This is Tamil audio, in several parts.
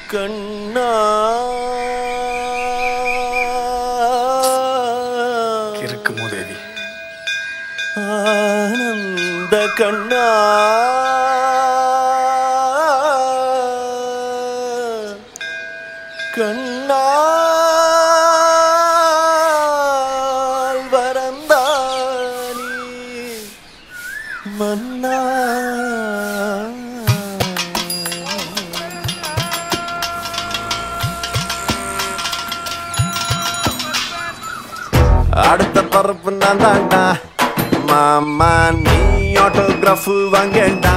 கண்ணா இருக்கு மூதேவி ஆனந்த கண்ணா கண்ணால் வரந்தானி மன்னா அடுத்த பரப்பு நான் தாண்டா மாமா நீ ஆட்டோகிராஃப் வாங்கேண்டா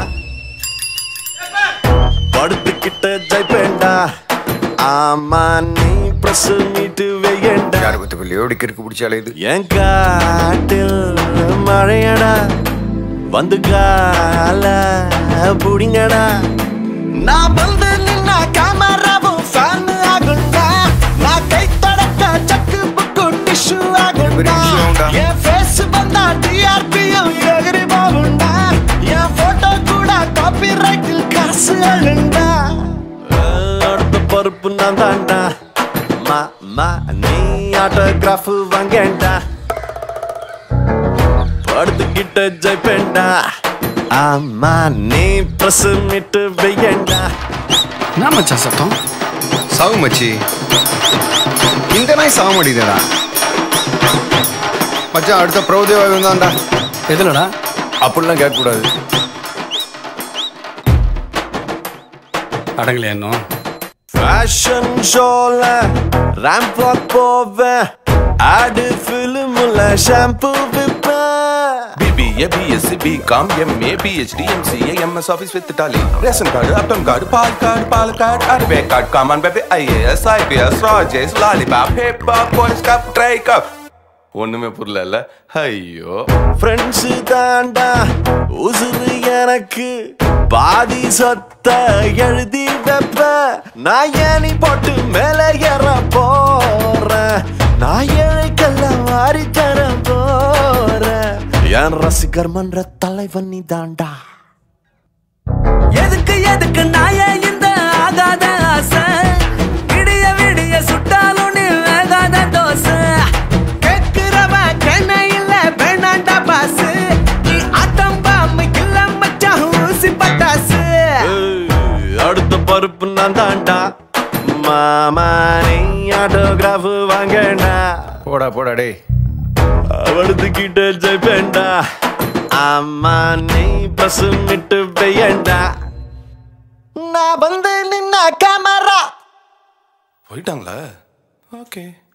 படுத்துக்கிட்ட ஜெயிப்பேண்டா ஆமா நீ பிரஸ் மீட்டு வையேண்டா யாரை பத்தி பிள்ளையோ கிறுக்கு பிடிச்சாலே இது என் காட்டில் மழையடா வந்து கால புடிங்கடா நான் வந்து நின்னா கேமராவும் ஃபேன் ஆகுண்டா நான் கை தடக்க சக்கு புக்கு டிஷ்யூ ஆகுண்டா பெரிய விஷயம்டா. என் ஃபேஸ் வந்தா டிஆர்பியும் எகிரி போகுண்டா என் போட்டோ கூட காப்பி ரைட்டில் காசு அழுண்டா அடுத்த பருப்பு நான் தாண்டா மா மா நீ ஆட்டோகிராஃப் வாங்கேண்டா படுத்துக்கிட்ட ஜெயிப்பேண்டா ஆமா நீ பிரஸ் மிட்டு வையேண்டா என்ன மச்சான் சத்தம் சாவு மச்சி இந்த நாய் சாக மாட்டேங்குதுடா மச்சான் அடுத்த பிரபுதேவா இருந்தான்டா எதுலடா அப்படிலாம் கேட்கக்கூடாது அடங்கலையா இன்னும் ஃபேஷன் ஷோல ரேம்ப் வாக் போவேன் ஆடு ஃபிலிம்ல ஷாம்பு விப்பேன் BBA, BSc, BCom, MA, PhD, MCA, MS Office with Tally. Ration card, Upton card, PAL card, PAL card, RBI card, come on baby, IAS, IPS, Rajesh, Lollipop, Hip Hop, Police Cup, Try Cup. ஒண்ணுமே புரியல ஐயோ ஃப்ரெண்ட்ஸ் தாண்டா உசுறு எனக்கு பாதி சொத்த எழுதி வைப்ப நான் ஏணி போட்டு மேலே ஏற போறேன் நான் ஏழைக்கெல்லாம் வாரி தர போறேன் என் ரசிகர் மன்ற தலைவன் நீ தாண்டா எதுக்கு எதுக்கு நாய இந்த ஆகாத ஆசை விடிய விடிய சுட்டாலும் நீ வேகாத தோசை கேக்குறவன் கண்ண இல்ல வேணாண்டா பாசு நீ ஆட்டம் பாம்பு இல்ல மச்சான் ஊசி பட்டாசு ஏய், அடுத்த பருப்பு நான் தாண்டா மாமா நீ ஆட்டோகிராஃப் வாங்கடா போடா போடா டேய் அவடுத்துக்கிட்ட ஜெயிப்பேண்டா அம்மா நீ பசு மிட்டு பெய்யண்டா நான் வந்து நின்ன கேமரா போயிட்டாங்களா ஓகே